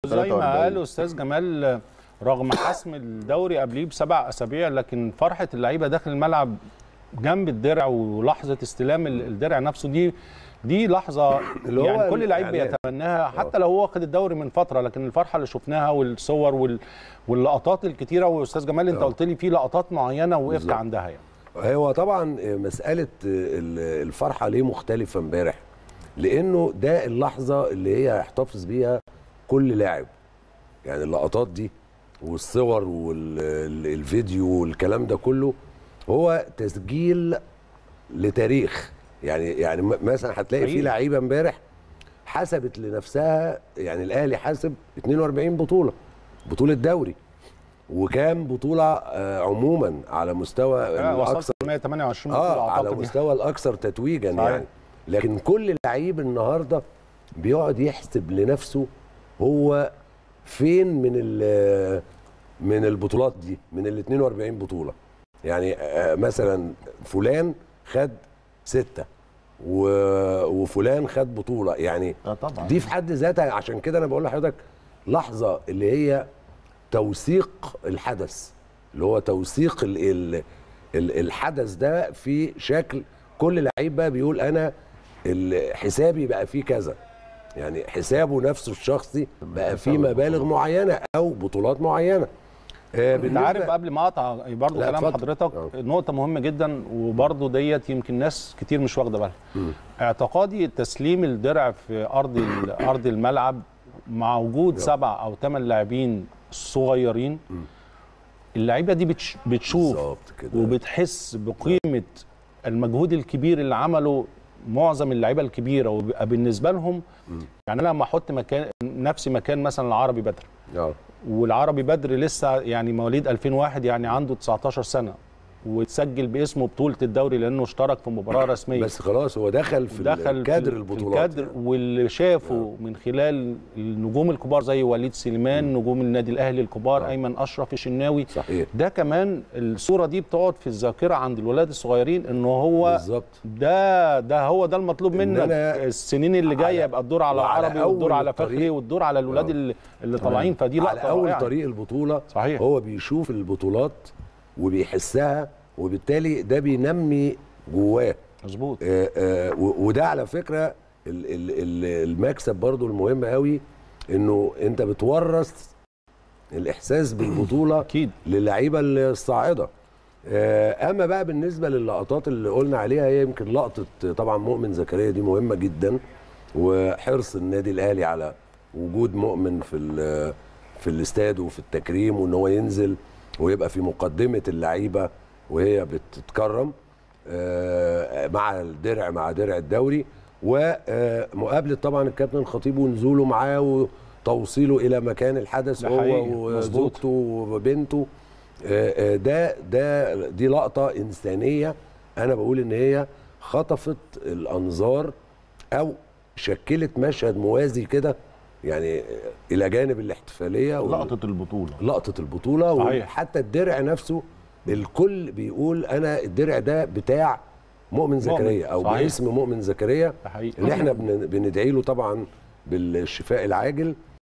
زي ما 43. قال استاذ جمال رغم حسم الدوري قبليه بسبع اسابيع لكن فرحه اللعيبه داخل الملعب جنب الدرع ولحظه استلام ال- الدرع نفسه دي دي لحظه اللي هو يعني كل لعيب الإعلان. بيتمناها حتى لو هو واخد الدوري من فتره لكن الفرحه اللي شفناها والصور وال... واللقطات الكتيره واستاذ جمال انت آه. قلت لي في لقطات معينه وقفت بالظبط. عندها يعني هو طبعا مساله ال- الفرحه ليه مختلفه امبارح لانه ده اللحظه اللي هي هيحتفظ بيها كل لاعب يعني اللقطات دي والصور والفيديو والكلام ده كله هو تسجيل لتاريخ يعني يعني م- مثلا هتلاقي في حقيقي. لعيبه امبارح حسبت لنفسها يعني الاهلي حاسب 42 بطوله بطوله دوري وكام بطوله آه، عموما على مستوى آه، الاكثر وصلت 128 بطوله اه على اعتقد مستوى الاكثر تتويجا صحيح. يعني لكن كل لعيب النهارده بيقعد يحسب لنفسه هو فين من ال- من البطولات دي من ال 42 بطوله يعني آه، مثلا فلان خد ستة و- وفلان خد بطوله يعني اه طبعا دي في حد ذاتها عشان كده انا بقول لحضرتك لحظه اللي هي توثيق الحدث اللي هو توثيق ال ال ال الحدث ده في شكل كل لعيب بقى بيقول انا ال- حسابي بقى فيه كذا يعني حسابه نفسه الشخصي بقى فيه مبالغ معينه او بطولات معينه آه، انت عارف قبل ما اقطع برضه لا، كلام اتفضل. حضرتك اه. نقطه مهمه جدا وبرضه ديت يمكن ناس كتير مش واخده بالها اعتقادي تسليم الدرع في ارض ال- ارض الملعب مع وجود سبع او ثمان لاعبين صغيرين اللعيبه دي بتش بتشوف بالظبط كده. وبتحس بقيمه المجهود الكبير اللي عمله معظم اللعيبه الكبيره وبيبقى بالنسبه لهم يعني انا لما احط مكان نفسي مكان مثلا العربي بدر اه والعربي بدر لسه يعني مواليد 2001 يعني عنده 19 سنه وتسجل باسمه بطوله الدوري لانه اشترك في مباراه رسميه بس خلاص هو دخل في دخل كادر في البطولات الكادر واللي شافه من خلال النجوم الكبار زي وليد سليمان نجوم النادي الاهلي الكبار آه. ايمن اشرف الشناوي صحيح ده كمان الصوره دي بتقعد في الذاكره عند الولاد الصغيرين ان هو بالظبط ده ده هو ده المطلوب إن منك أنا السنين اللي جايه على- يبقى الدور على وعلى العربي والدور أول على الطريق- فخري والدور على الولاد آه. اللي, اللي طالعين فدي على لقطه اول رائعة. طريق البطوله صحيح. هو بيشوف البطولات وبيحسها وبالتالي ده بينمي جواه مظبوط آه، آه، و- وده على فكره ال- ال- ال- المكسب برضو المهم قوي انه انت بتورث الاحساس بالبطوله اكيد للعيبه الصاعده آه، اما بقى بالنسبه للقطات اللي قلنا عليها هي يمكن لقطه طبعا مؤمن زكريا دي مهمه جدا وحرص النادي الاهلي على وجود مؤمن في ال- في الاستاد وفي التكريم وان هو ينزل ويبقى في مقدمه اللعيبه وهي بتتكرم آه، مع الدرع مع درع الدوري ومقابله طبعا الكابتن الخطيب ونزوله معاه وتوصيله الى مكان الحدث ده هو حقيقي، مظبوط. وزوجته وبنته آه، آه، ده ده دي لقطه انسانيه انا بقول ان هي خطفت الانظار او شكلت مشهد موازي كده يعني آه، الى جانب الاحتفاليه وال- لقطه البطوله لقطه البطوله صحيح. وحتى الدرع نفسه الكل بيقول انا الدرع ده بتاع مؤمن زكريا او صحيح. باسم مؤمن زكريا ده حقيقي اللي احنا بن- بندعي له طبعا بالشفاء العاجل